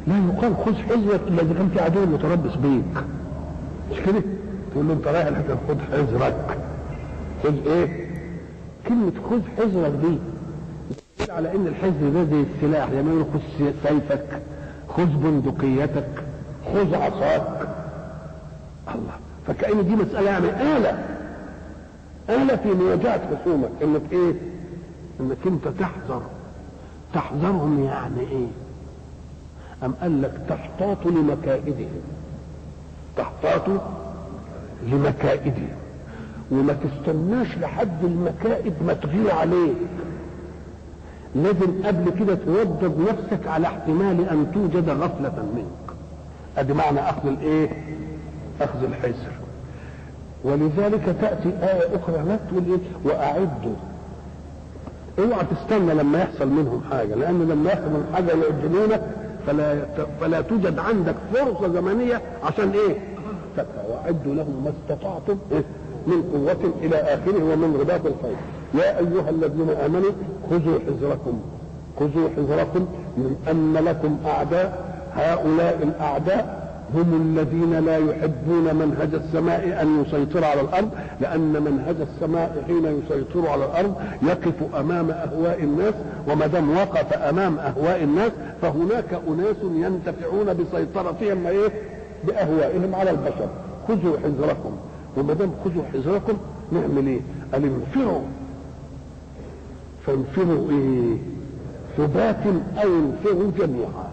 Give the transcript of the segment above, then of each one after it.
لا يقال خذ حذرك الا اذا كان في عدو متربص بيك مش كده تقول له انت رايح لكن خذ حذرك خذ ايه كلمة خذ حذرك دي على ان الحذر ده زي السلاح لما يقول خذ سيفك خذ بندقيتك خذ عصاك الله فكأن دي مسألة يعني آلة آلة في مواجهة خصومك انك ايه انك انت تحذر تحذرهم يعني ايه أم قال لك تحتاط لمكائدهم تحتاط لمكائدهم وما تستناش لحد المكائد ما تغير عليك لازم قبل كده توضب نفسك على احتمال ان توجد غفلة منك ادي معنى اخذ الايه اخذ الحذر ولذلك تأتي آية أخرى هناك تقول إيه وأعدوا اوعى تستنى لما يحصل منهم حاجة لأن لما يحصل منهم حاجة يعجلونك فلا فلا توجد عندك فرصة زمنية عشان إيه؟ وأعدوا لهم ما استطعتم إيه؟ من قوة إلى آخره ومن رباط الخير يا أيها الذين آمنوا خذوا حذركم خذوا حذركم من أن لكم أعداء هؤلاء الأعداء هم الذين لا يحبون منهج السماء ان يسيطر على الارض لان منهج السماء حين يسيطر على الارض يقف امام اهواء الناس وما دام وقف امام اهواء الناس فهناك اناس ينتفعون بسيطرتهم ايه؟ باهوائهم على البشر خذوا حذركم وما دام خذوا حذركم نعمل ايه؟ قال انفروا فانفروا ايه؟ ثبات او انفروا جميعا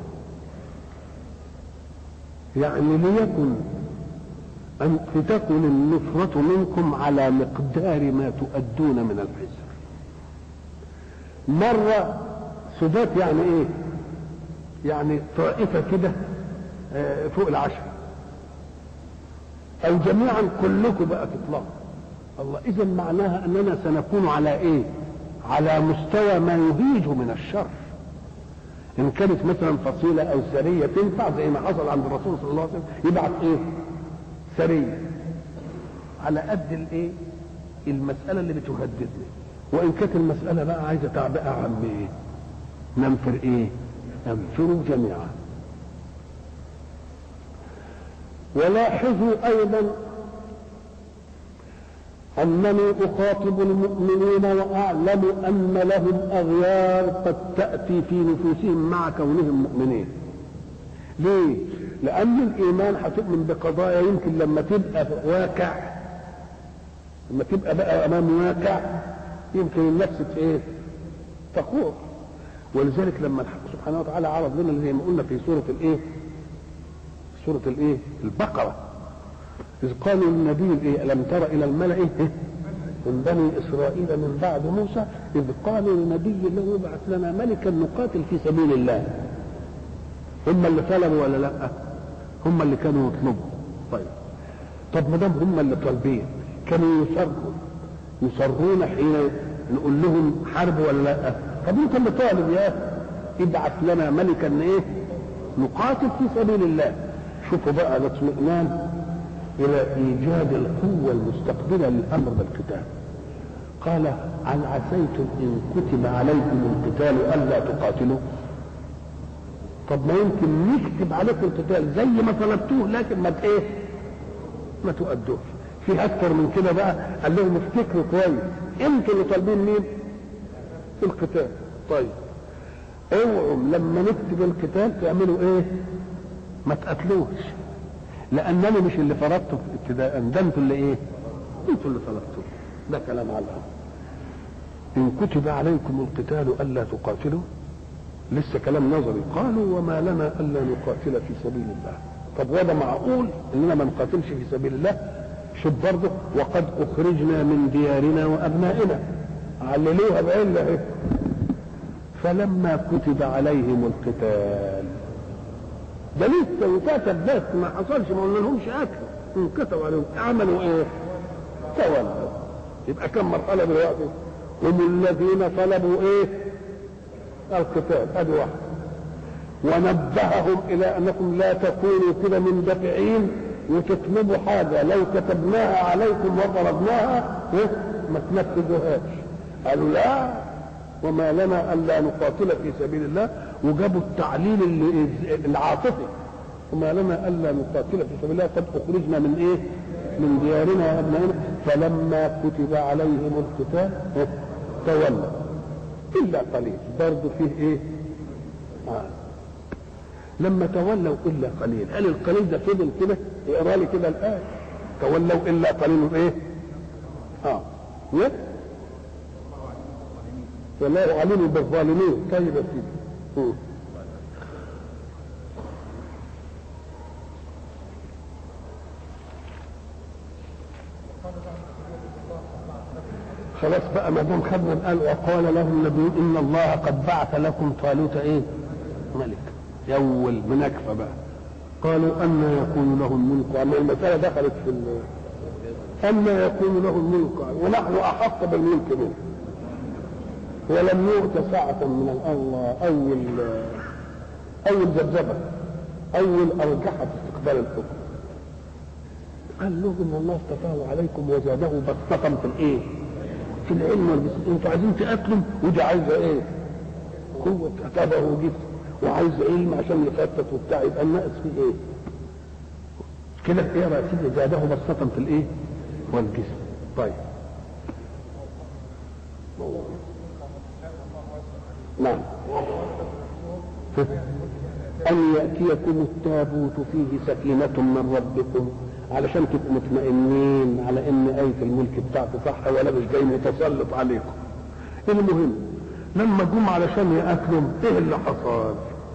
يعني ليكن أن تكن النصرة منكم على مقدار ما تؤدون من الحزر مرة ثبات يعني ايه يعني طائفة كده فوق العشر او جميعا كلكم بقى تطلعوا الله اذا معناها اننا سنكون على ايه على مستوى ما يهيج من الشر ان كانت مثلا فصيله او سريه تنفع زي ما حصل عند الرسول صلى الله عليه وسلم يبعث ايه؟ سريه على قد الايه؟ المساله اللي بتهددني وان كانت المساله بقى عايزه تعبئه عن ايه؟ ننفر ايه؟ ننفروا جميعا ولاحظوا ايضا أنني أخاطب المؤمنين وأعلم أن لهم أغيار قد تأتي في نفوسهم مع كونهم مؤمنين. ليه؟ لأن الإيمان هتؤمن بقضايا يمكن لما تبقى واقع لما تبقى بقى أمام واقع يمكن النفس إيه؟ تخوف ولذلك لما الحق سبحانه وتعالى عرض لنا زي ما قلنا في سورة الإيه؟ سورة الإيه؟ البقرة إذ قالوا للنبي إيه ألم تر إلى الملأ إيه من بني إسرائيل من بعد موسى إذ قالوا لنبي له ابعث لنا ملكا نقاتل في سبيل الله هم اللي طلبوا ولا لا هم اللي كانوا يطلبوا طيب طب ما دام هم اللي طالبين كانوا يصروا يصرون حين نقول لهم حرب ولا لا طب انت اللي طالب يا ابعث لنا ملكا ايه نقاتل في سبيل الله شوفوا بقى الاطمئنان الى ايجاد القوه المستقبله للامر بالقتال قال هل عسيتم ان كتب عليكم القتال الا تقاتلوا طب ما يمكن نكتب عليكم القتال زي ما طلبتوه لكن ما ايه ما تؤدوش في اكثر من كده بقى قال لهم افتكروا كويس انتوا اللي طالبين مين القتال طيب اوعوا لما نكتب القتال تعملوا ايه ما تقتلوش لانني مش اللي فرضته ابتداء ده انتوا اللي ايه انتوا اللي طلبتوه ده كلام على ان كتب عليكم القتال الا تقاتلوا لسه كلام نظري قالوا وما لنا الا نقاتل في سبيل الله طب وده معقول اننا ما نقاتلش في سبيل الله شوف برضه وقد اخرجنا من ديارنا وابنائنا عللوها بعله اهي فلما كتب عليهم القتال ده لسه وكتب بس ما حصلش ما قلنا لهمش اكل انكتب عليهم عملوا ايه؟ تولوا يبقى كم مرحله دلوقتي؟ هم الذين طلبوا ايه؟ القتال ادي واحد ونبههم الى انكم لا تكونوا كده مندفعين وتطلبوا حاجه لو كتبناها عليكم وضربناها ما تنفذوهاش قالوا لا وما لنا الا نقاتل في سبيل الله وجابوا التعليل اللي- العاطفي وما لنا الا نقاتل في سبيل الله قد اخرجنا من ايه؟ من ديارنا وابنائنا فلما كتب عليهم القتال إيه؟ تولوا الا قليل برضه فيه ايه؟ آه. لما تولوا الا قليل هل القليل ده فضل كده؟ اقرا لي كده الايه تولوا الا قليل ايه؟ اه إيه؟ والله عليم بالظالمين طيب يا سيدي مم. خلاص بقى ما دام خدنا قال وقال لهم النبي ان الله قد بعث لكم طالوت ايه؟ ملك يول بنكفه بقى قالوا ان يكون له الملك اما المساله دخلت في ال أن يكون له الملك ونحن أحق بالملك منه ولم يؤت سعة من الله أول أول ذبذبة أول أرجحة في استقبال الحكم قال له إن الله اصطفاه عليكم وزاده بسطة في الإيه؟ في العلم والجسم أنتوا عايزين تقاتلوا ودي عايزة إيه؟ قوة كتابه وجسم وعايز علم عشان يخطط وبتاع يبقى الناقص فيه إيه؟ كده ايه يا سيدي زاده بسطة في الايه؟ والجسم طيب نعم أن يأتيكم التابوت فيه سكينة من ربكم علشان تبقوا مطمئنين على إن آية الملك بتاعته صح ولا مش جاي متسلط عليكم. المهم لما جم علشان يقاتلوا إيه اللي حصل؟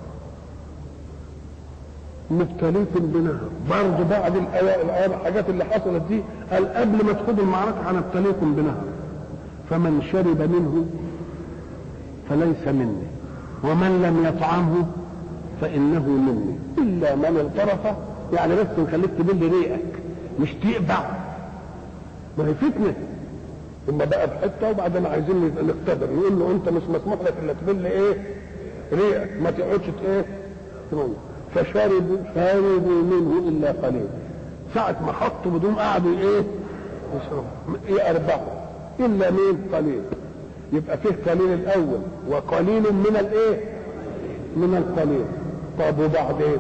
مبتليكم بنهر برضه بعد الآيات الحاجات اللي حصلت دي قال قبل ما تخوضوا المعركة هنبتليكم بنهر فمن شرب منه فليس مني ومن لم يطعمه فإنه مني إلا من اغترف يعني بس نخليك تبل ريقك مش تقبع ما هي فتنة ثم بقى بحتة وبعدين عايزين نختبر يقول له أنت مش مسموح لك إلا تبل إيه ريقك ما تقعدش ايه تنوم فشربوا شربوا منه الا قليل ساعة ما حطوا بدون قعدوا ايه يشربوا ايه اربعة الا مين قليل يبقى فيه قليل الاول وقليل من الايه من القليل طب وبعدين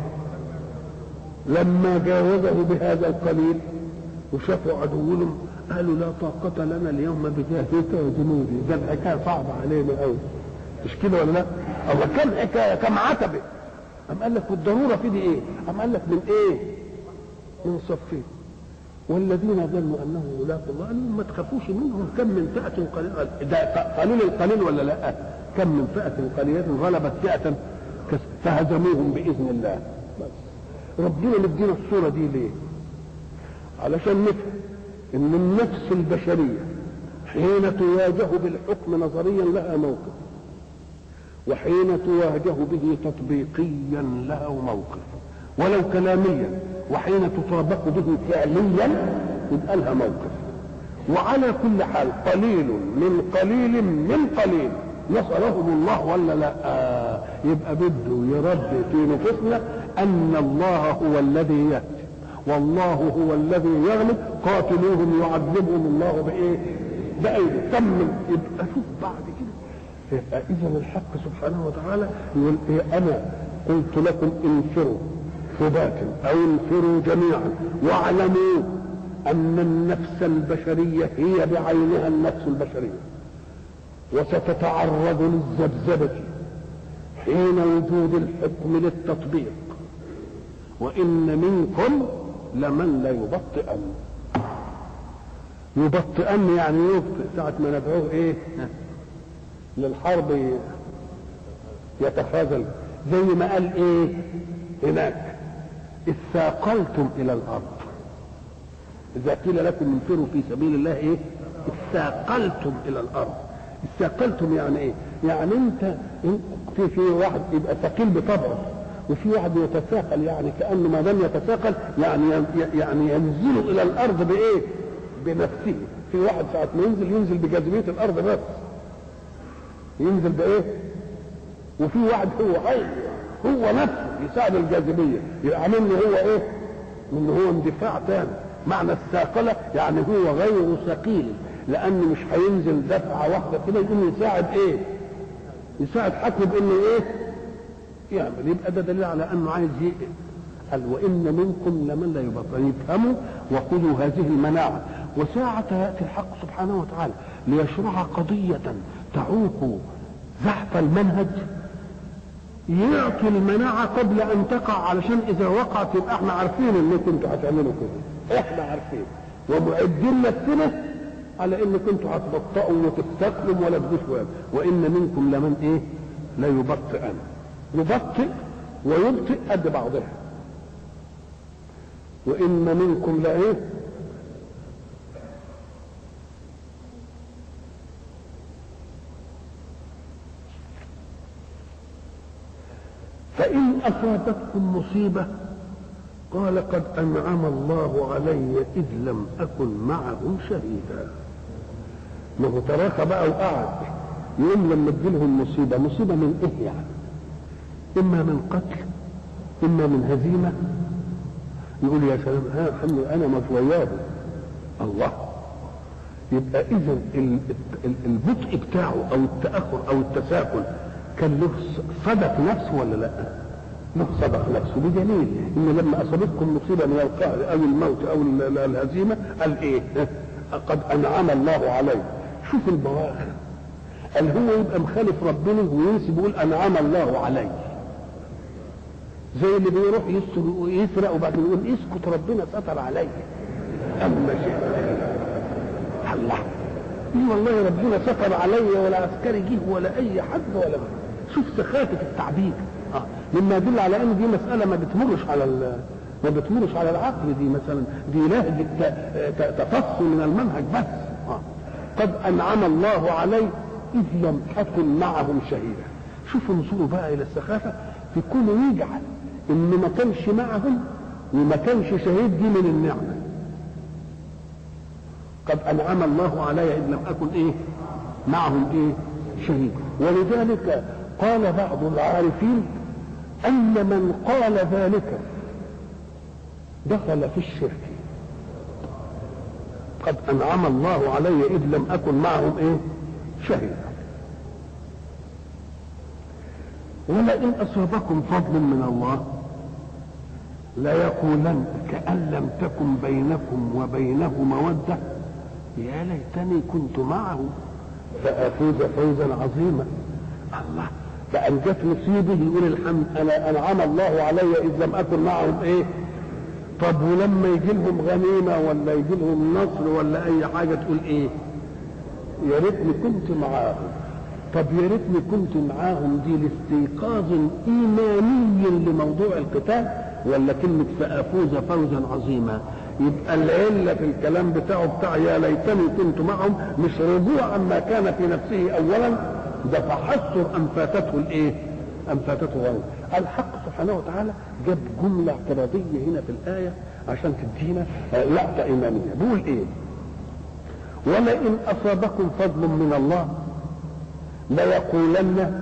لما جاوزه بهذا القليل وشافوا عدوهم قالوا لا طاقة لنا اليوم بجاهك وجنودي ده الحكاية صعبة علينا قوي مش كده ولا لا؟ الله كم حكاية كم عتبة أم قال لك والضرورة في دي إيه؟ أم قال لك من إيه؟ من صفين والذين ظنوا أنهم ملاقوا الله قالوا ما تخافوش منهم كم من فئة قليلة ده قليل القليل ولا لا؟ كم من فئة قليلة غلبت فئة فهزموهم بإذن الله بس ربنا مدينا الصورة دي ليه؟ علشان نفهم ان النفس البشريه حين تواجه بالحكم نظريا لها موقف وحين تواجه به تطبيقيا له موقف ولو كلاميا وحين تطابق به فعليا يبقى لها موقف وعلى كل حال قليل من قليل من قليل نصرهم الله ولا لا آه يبقى بده يربي في نفوسنا ان الله هو الذي ياتي والله هو الذي يغلب قاتلوهم يعذبهم الله بايه؟ بأيدي كمل يبقى شوف بعد كده يبقى اذا الحق سبحانه وتعالى يقول ايه انا قلت لكم انفروا ثبات او انفروا جميعا واعلموا ان النفس البشريه هي بعينها النفس البشريه وستتعرض للذبذبه حين وجود الحكم للتطبيق وان منكم لمن لا يبطئن يبطئن يعني يبطئ ساعة ما ندعوه ايه للحرب يتخاذل زي ما قال ايه هناك اثاقلتم الى الارض اذا قيل لكم انفروا في سبيل الله ايه اثاقلتم الى الارض اثاقلتم يعني ايه يعني انت في في واحد يبقى ثقيل بطبعه وفي واحد يتثاقل يعني كانه ما دام يتثاقل يعني يعني ينزل الى الارض بايه؟ بنفسه في واحد ساعه ما ينزل ينزل بجاذبيه الارض بس ينزل بايه؟ وفي واحد هو حي هو نفسه يساعد الجاذبيه يبقى عامل هو ايه؟ ان هو اندفاع تاني معنى الثاقله يعني هو غير ثقيل لانه مش هينزل دفعه واحده كده يقوم يساعد ايه؟ يساعد حكمه بانه ايه؟ يعمل يبقى ده دليل على انه عايز يقل قال وان منكم لمن لا يبطل يفهموا وخذوا هذه المناعه وساعة ياتي الحق سبحانه وتعالى ليشرع قضية تعوق زحف المنهج يعطي المناعة قبل أن تقع علشان إذا وقعت يبقى احنا عارفين إنكم انتوا هتعملوا كده احنا عارفين ومعدين نفسنا على إن كنتوا هتبطئوا وتستسلموا ولا تجوش وإن منكم لمن إيه؟ لا يبطئن يبطئ ويبطئ قد بعضها وإن منكم لإيه؟ فإن أصابتكم مصيبة قال قد أنعم الله علي إذ لم أكن معهم شهيدا ما هو تراخى بقى وقعد يقوم لما تجيلهم مصيبة مصيبة من إيه يعني إما من قتل إما من هزيمة يقول يا سلام ها الحمد أنا مطوياه الله يبقى إذا البطء بتاعه أو التأخر أو التساهل كان له صدق نفسه ولا لا؟ له صدق نفسه بدليل ان لما اصابتكم مصيبه من القهر او الموت او الهزيمه قال ايه؟ قد انعم الله علي شوف البواخر قال هو يبقى مخالف ربنا وينسب يقول انعم الله علي زي اللي بيروح يسرق يسرق وبعدين يقول اسكت ربنا ستر علي اما شيء الله ايه والله ربنا ستر علي ولا عسكري جه ولا اي حد ولا بقى. شوف سخافه التعبير اه مما يدل على ان دي مساله ما بتمرش على ما بتمرش على العقل دي مثلا دي لهجه تفصل من المنهج بس آه. قد انعم الله علي اذ لم اكن معهم شهيدا شوفوا نصوله بقى الى السخافه في كونه يجعل ان ما كانش معهم وما كانش شهيد دي من النعمه قد انعم الله علي اذ لم اكن ايه معهم ايه شهيد ولذلك قال بعض العارفين ان من قال ذلك دخل في الشرك قد انعم الله علي اذ لم اكن معهم ايه شهيدا ولئن اصابكم فضل من الله ليقولن كأن لم تكن بينكم وبينه مودة يا ليتني كنت معه فأفوز فوزا عظيما الله فأن جت مصيبة يقول الحمد أنا أنعم الله علي إذ لم أكن معهم إيه طب ولما يجي لهم غنيمة ولا يجي لهم نصر ولا أي حاجة تقول إيه يا ريتني كنت معاهم طب يا ريتني كنت معاهم دي لاستيقاظ إيماني لموضوع القتال ولا كلمة فأفوز فوزا عظيما يبقى العلة في الكلام بتاعه بتاع يا ليتني كنت معهم مش رجوع عما كان في نفسه أولا ده تحسر أن فاتته الإيه؟ أن فاتته غيره الحق سبحانه وتعالى جاب جملة اعتراضية هنا في الآية عشان تدينا لقطة إيمانية بيقول إيه؟ ولئن أصابكم فضل من الله ليقولن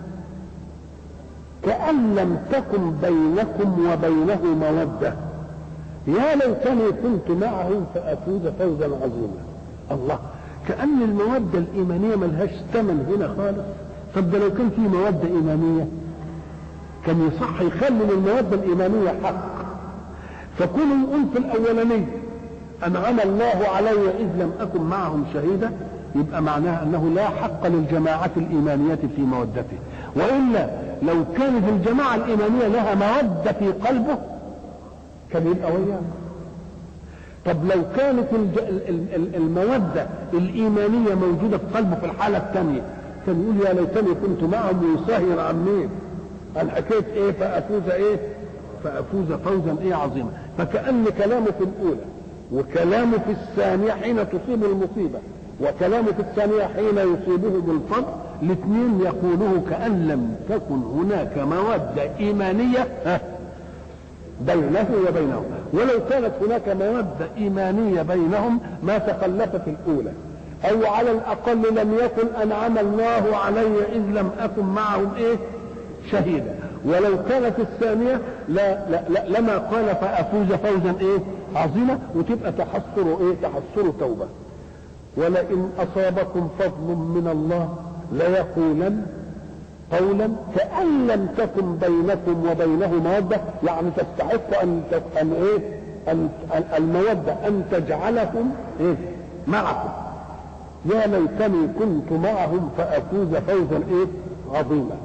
كأن لم تكن بينكم وبينه مودة يا ليتني كنت معهم فأفوز فوزا عظيما الله كأن المودة الإيمانية ملهاش ثمن هنا خالص طب ده لو كان في مودة إيمانية كان يصح يخلي المودة الإيمانية حق فكونوا يقول في الأولانية أنعم الله علي إذ لم أكن معهم شهيدا يبقى معناها أنه لا حق للجماعة الإيمانية في مودته وإلا لو كانت الجماعة الإيمانية لها مودة في قلبه كان يبقى وياه طب لو كانت المودة الإيمانية موجودة في قلبه في الحالة الثانية كان يقول يا ليتني كنت معهم ويسهر عن مين؟ عن حكاية إيه فأفوز إيه؟ فأفوز فوزا إيه عظيما فكأن كلامه في الأولى وكلامه في الثانية حين تصيب المصيبة وكلامه في الثانية حين يصيبه بالفضل الاثنين يقوله كأن لم تكن هناك مودة إيمانية بينه وبينهم ولو كانت هناك مودة إيمانية بينهم ما تخلفت الأولى أو على الأقل لم يكن أنعم الله علي إذ لم أكن معهم إيه شهيدا ولو كانت الثانية لا, لا, لا لما قال فأفوز فوزا إيه عظيما وتبقى تحسر إيه تحسر توبة ولئن أصابكم فضل من الله ليقولن قولا كأن لم تكن بينكم وبينه مودة يعني تستحق أن أن إيه أن المودة أن تجعلهم إيه معكم يا ليتني كنت معهم فأفوز فوزا إيه عظيما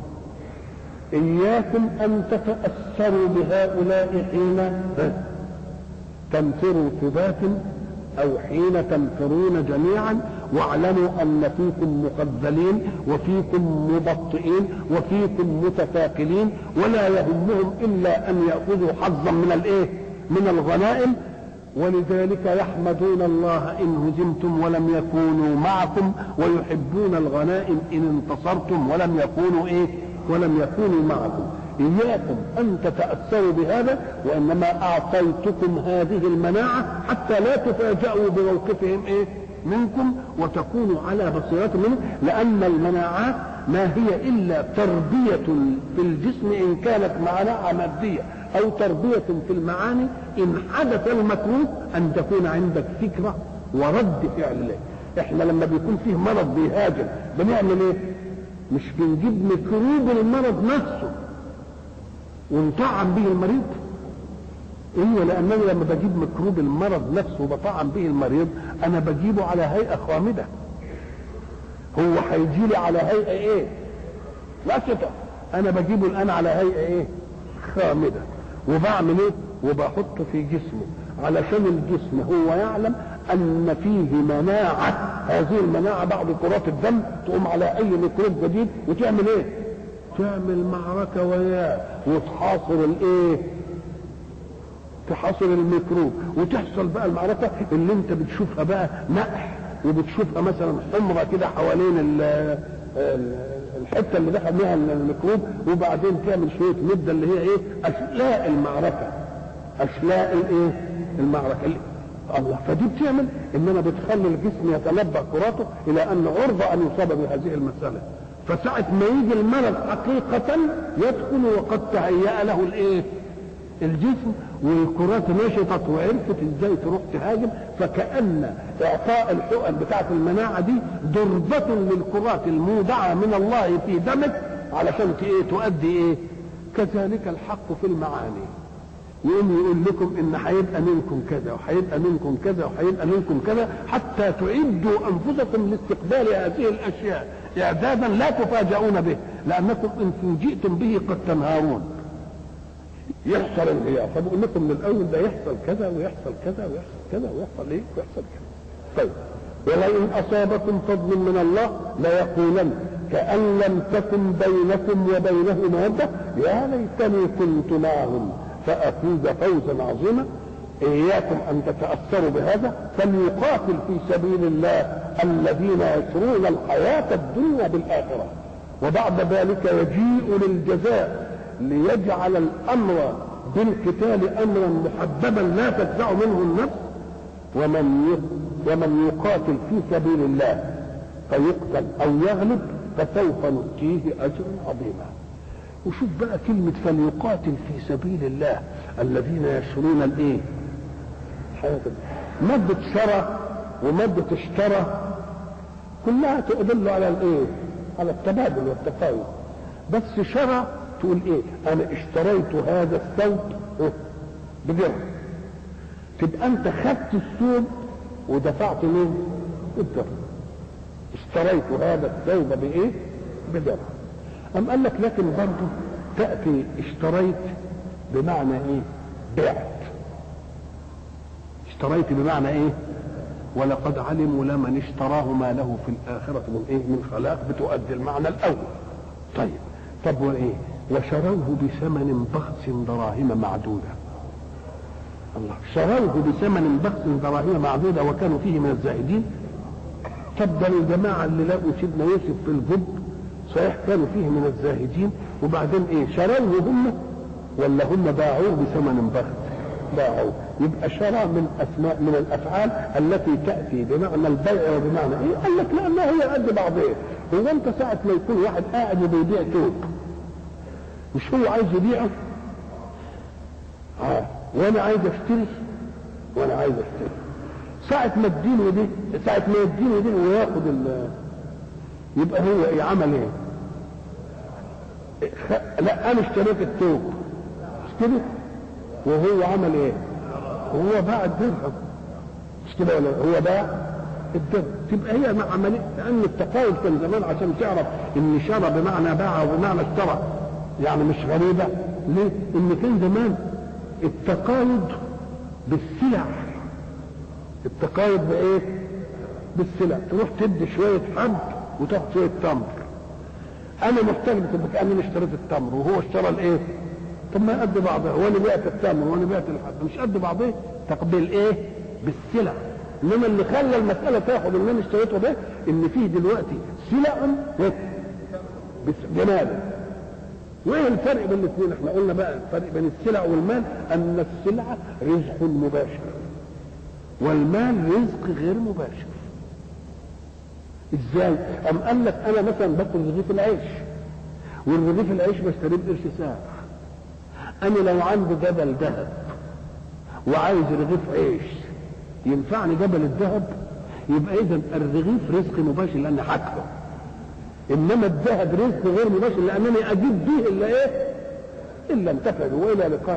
إياكم أن تتأثروا بهؤلاء حين تنفروا ثبات أو حين تنفرون جميعا واعلموا أن فيكم مخذلين وفيكم مبطئين وفيكم متثاقلين ولا يهمهم إلا أن يأخذوا حظا من الإيه؟ من الغنائم ولذلك يحمدون الله إن هزمتم ولم يكونوا معكم ويحبون الغنائم إن انتصرتم ولم يكونوا إيه؟ ولم يكونوا معكم إياكم أن تتأثروا بهذا وإنما أعطيتكم هذه المناعة حتى لا تفاجأوا بموقفهم إيه منكم وتكونوا على بصيرة منه لأن المناعات ما هي إلا تربية في الجسم إن كانت مناعة مادية أو تربية في المعاني إن حدث المكروه أن تكون عندك فكرة ورد فعل له احنا لما بيكون فيه مرض بيهاجم بنعمل ايه مش بنجيب ميكروب المرض نفسه ونطعم به المريض ايوه لانني لما بجيب ميكروب المرض نفسه وبطعم به المريض انا بجيبه على هيئه خامده هو هيجي لي على هيئه ايه نشطه انا بجيبه الان على هيئه ايه خامده وبعمل ايه وبحطه في جسمه علشان الجسم هو يعلم ان فيه مناعه هذه المناعه بعد كرات الدم تقوم على اي ميكروب جديد وتعمل ايه تعمل معركه وياه وتحاصر الايه تحاصر الميكروب وتحصل بقى المعركه اللي انت بتشوفها بقى نقح وبتشوفها مثلا حمرة كده حوالين الحته اللي دخل بيها الميكروب وبعدين تعمل شويه مده اللي هي ايه اشلاء المعركه اشلاء الايه المعركه اللي الله فدي بتعمل انما بتخلي الجسم يتنبأ كراته الى ان عرضه ان يصاب بهذه المساله فساعة ما يجي المرض حقيقة يدخل وقد تهيأ له الايه؟ الجسم والكرات نشطت وعرفت ازاي تروح تهاجم فكأن اعطاء الحقن بتاعة المناعة دي ضربة للكرات المودعة من الله في دمك علشان ايه تؤدي ايه؟ كذلك الحق في المعاني يقوم يقول لكم ان هيبقى منكم كذا وهيبقى منكم كذا وهيبقى منكم كذا حتى تعدوا انفسكم لاستقبال هذه الاشياء اعدادا لا تفاجؤون به لانكم ان فوجئتم به قد تنهارون يحصل انهيار فبقول لكم من الاول ده يحصل كذا ويحصل كذا ويحصل كذا ويحصل ايه ويحصل كذا طيب ولئن اصابكم فضل من الله ليقولن كان لم تكن بينكم وبينه موده يا ليتني كنت معهم فافوز فوزا عظيما اياكم ان تتاثروا بهذا فليقاتل في سبيل الله الذين يشرون الحياه الدنيا بالاخره وبعد ذلك يجيء للجزاء ليجعل الامر بالقتال امرا محببا لا تدفع منه النفس ومن ومن يقاتل في سبيل الله فيقتل او يغلب فسوف نؤتيه اجرا عظيما وشوف بقى كلمة فليقاتل في سبيل الله الذين يشرون الايه؟ حياة مادة شرى ومادة اشترى كلها تدل على الايه؟ على التبادل والتفاوت بس شرى تقول ايه؟ انا اشتريت هذا الثوب بدرهم تبقى انت خدت الثوب ودفعت مين؟ الدرهم اشتريت هذا الثوب بايه؟ بدرهم أم قال لك لكن برضه تأتي اشتريت بمعنى ايه؟ بعت اشتريت بمعنى ايه؟ ولقد علموا لمن اشتراه ما له في الآخرة من ايه؟ من خلاق بتؤدي المعنى الأول. طيب طب وايه؟ وشروه بثمن بخس دراهم معدودة. الله شروه بثمن بخس دراهم معدودة وكانوا فيه من الزاهدين. طب ده الجماعة اللي لقوا سيدنا يوسف في الجب صحيح كانوا فيه من الزاهدين وبعدين ايه شروه هم ولا هم باعوه بثمن بخس باعوه يبقى شرى من اسماء من الافعال التي تاتي بمعنى البيع وبمعنى ايه؟ قال لك لانها هي قد بعضها هو انت ساعه ما يكون واحد قاعد وبيبيع ثوب مش هو عايز يبيعه؟ اه وانا عايز اشتري وانا عايز اشتري ساعة ما اديله دي ساعة ما يديله دي وياخد ال يبقى هو ايه عمل ايه؟ خ- لا انا اشتريت الثوب مش كده وهو عمل ايه هو باع الدرهم مش كده ولا هو باع الدرهم تبقى هي مع عمليه لان التقايض كان زمان عشان تعرف ان شرى بمعنى باع وبمعنى اشترى يعني مش غريبه ليه؟ ان كان زمان التقايض بالسلع التقايض بايه؟ بالسلع تروح تدي شويه حب وتاخد شويه تمر انا محتاج تبقى كاني اشتريت التمر وهو اشترى الايه؟ طب ما قد بعضها وانا بعت التمر وانا بعت الحب مش قد بعضيه تقبل ايه؟ بالسلع انما اللي خلى المساله تاخد اللي انا اشتريته ده ان فيه دلوقتي سلع إيه؟ بس- بمال وايه الفرق بين الاثنين احنا قلنا بقى الفرق بين السلع والمال ان السلعه رزق مباشر والمال رزق غير مباشر ازاي ام قال لك انا مثلا باكل رغيف العيش والرغيف العيش بشتريه بقرش ساعه انا لو عندي جبل ذهب وعايز رغيف عيش ينفعني جبل الذهب يبقى اذا الرغيف رزق مباشر لاني حاكله انما الذهب رزق غير مباشر لانني اجيب به الا ايه الا انتفع به والى لقاء